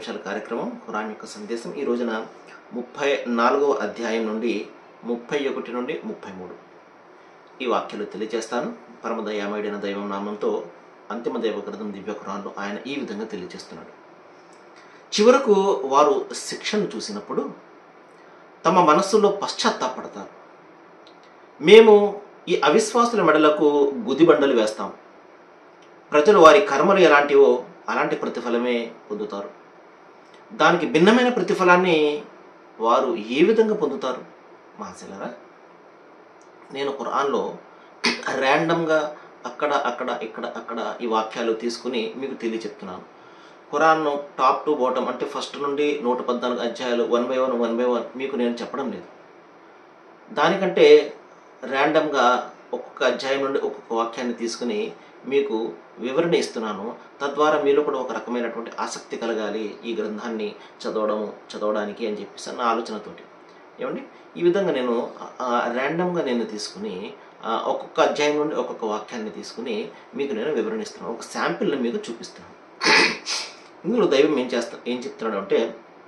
నిమిషాల కార్యక్రమం ఖురాన్ యొక్క సందేశం ఈ రోజున ముప్పై నాలుగవ అధ్యాయం నుండి ముప్పై ఒకటి నుండి ముప్పై మూడు ఈ వాక్యాలు తెలియజేస్తాను పరమదయామయుడైన దైవం నామంతో అంతిమ దైవ గ్రంథం దివ్య ఖురాన్లో ఆయన ఈ విధంగా తెలియజేస్తున్నాడు చివరకు వారు శిక్షను చూసినప్పుడు తమ మనస్సులో పశ్చాత్తాపడతారు మేము ఈ అవిశ్వాసుల మెడలకు గుదిబండలు వేస్తాం ప్రజలు వారి కర్మలు ఎలాంటివో అలాంటి ప్రతిఫలమే పొందుతారు దానికి భిన్నమైన ప్రతిఫలాన్ని వారు ఏ విధంగా పొందుతారు మాసెలరా నేను ఖురాన్లో ర్యాండమ్గా అక్కడ అక్కడ ఇక్కడ అక్కడ ఈ వాక్యాలు తీసుకుని మీకు తెలియచెప్తున్నాను ఖురాన్ను టాప్ టు బాటమ్ అంటే ఫస్ట్ నుండి నూట పద్నాలుగు అధ్యాయాలు one by one one by one మీకు నేను చెప్పడం లేదు దానికంటే ర్యాండమ్గా ఒక్కొక్క అధ్యాయం నుండి ఒక్కొక్క వాక్యాన్ని తీసుకుని మీకు వివరణ ఇస్తున్నాను తద్వారా మీలో కూడా ఒక రకమైనటువంటి ఆసక్తి కలగాలి ఈ గ్రంథాన్ని చదవడం చదవడానికి అని చెప్పేసి నా ఆలోచనతోటి ఏమండి ఈ విధంగా నేను ర్యాండమ్గా నేను తీసుకుని ఆ, ఒక్కొక్క అధ్యాయం నుండి ఒక్కొక్క వాక్యాన్ని తీసుకుని మీకు నేను వివరణ ఇస్తున్నాను ఒక శాంపిల్ని మీకు చూపిస్తున్నాను ఇందులో దైవం ఏం చేస్తా ఏం చెప్తున్నాడు అంటే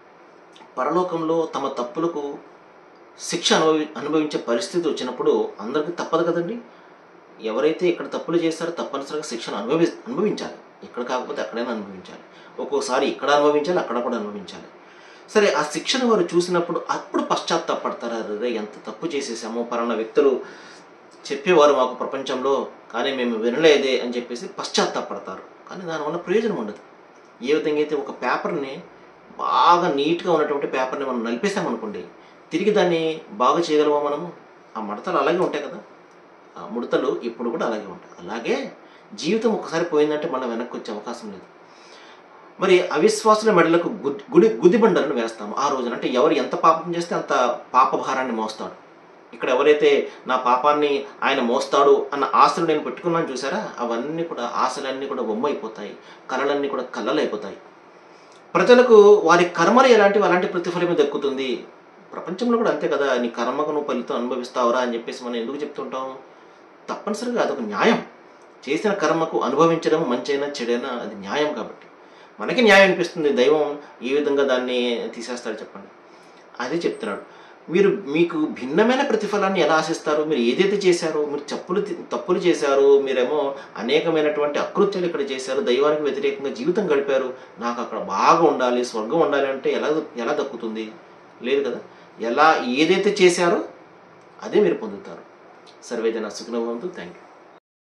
పరలోకంలో తమ తప్పులకు శిక్ష అనుభవి అనుభవించే పరిస్థితి వచ్చినప్పుడు అందరికీ తప్పదు కదండి ఎవరైతే ఇక్కడ తప్పులు చేస్తారో తప్పనిసరిగా శిక్షను అనుభవి అనుభవించాలి ఇక్కడ కాకపోతే అక్కడైనా అనుభవించాలి ఒక్కోసారి ఇక్కడ అనుభవించాలి అక్కడ కూడా అనుభవించాలి సరే ఆ శిక్షను వారు చూసినప్పుడు అప్పుడు పశ్చాత్తాపడతారు అరే ఎంత తప్పు చేసేసామో పలానా వ్యక్తులు చెప్పేవారు మాకు ప్రపంచంలో కానీ మేము వినలేదే అని చెప్పేసి పశ్చాత్తాపడతారు కానీ దానివల్ల ప్రయోజనం ఉండదు ఏ విధంగా అయితే ఒక పేపర్ని బాగా నీట్గా ఉన్నటువంటి పేపర్ని మనం నలిపేసామనుకోండి తిరిగి దాన్ని బాగా చేయగలమా మనము ఆ మడతలు అలాగే ఉంటాయి కదా ఆ ముడతలు ఇప్పుడు కూడా అలాగే ఉంటాయి అలాగే జీవితం ఒకసారి పోయిందంటే మనం వెనక్కి వచ్చే అవకాశం లేదు మరి అవిశ్వాసుల మెడలకు గుడ్ గుడి గుదిబండలను వేస్తాము ఆ రోజున అంటే ఎవరు ఎంత పాపం చేస్తే అంత పాప భారాన్ని మోస్తాడు ఇక్కడ ఎవరైతే నా పాపాన్ని ఆయన మోస్తాడు అన్న ఆశలు నేను పెట్టుకున్నాను చూసారా అవన్నీ కూడా ఆశలన్నీ కూడా బొమ్మైపోతాయి కళలన్నీ కూడా కళ్ళలైపోతాయి ప్రజలకు వారి కర్మలు ఎలాంటివి అలాంటి ప్రతిఫలమే దక్కుతుంది ప్రపంచంలో కూడా అంతే కదా నీ కర్మకు నువ్వు ఫలితం అనుభవిస్తావురా అని చెప్పేసి మనం ఎందుకు చెప్తుంటాం తప్పనిసరిగా అదొక న్యాయం చేసిన కర్మకు అనుభవించడం మంచైనా చెడైనా అది న్యాయం కాబట్టి మనకి న్యాయం అనిపిస్తుంది దైవం ఏ విధంగా దాన్ని తీసేస్తాడు చెప్పండి అదే చెప్తున్నాడు మీరు మీకు భిన్నమైన ప్రతిఫలాన్ని ఎలా ఆశిస్తారు మీరు ఏదైతే చేశారో మీరు తప్పులు తప్పులు చేశారు మీరేమో అనేకమైనటువంటి అకృత్యాలు ఇక్కడ చేశారు దైవానికి వ్యతిరేకంగా జీవితం గడిపారు నాకు అక్కడ బాగా ఉండాలి స్వర్గం ఉండాలి అంటే ఎలా ఎలా దక్కుతుంది లేదు కదా ఎలా ఏదైతే చేశారో అదే మీరు పొందుతారు సర్వేజన సుఖనభవంతు థ్యాంక్ యూ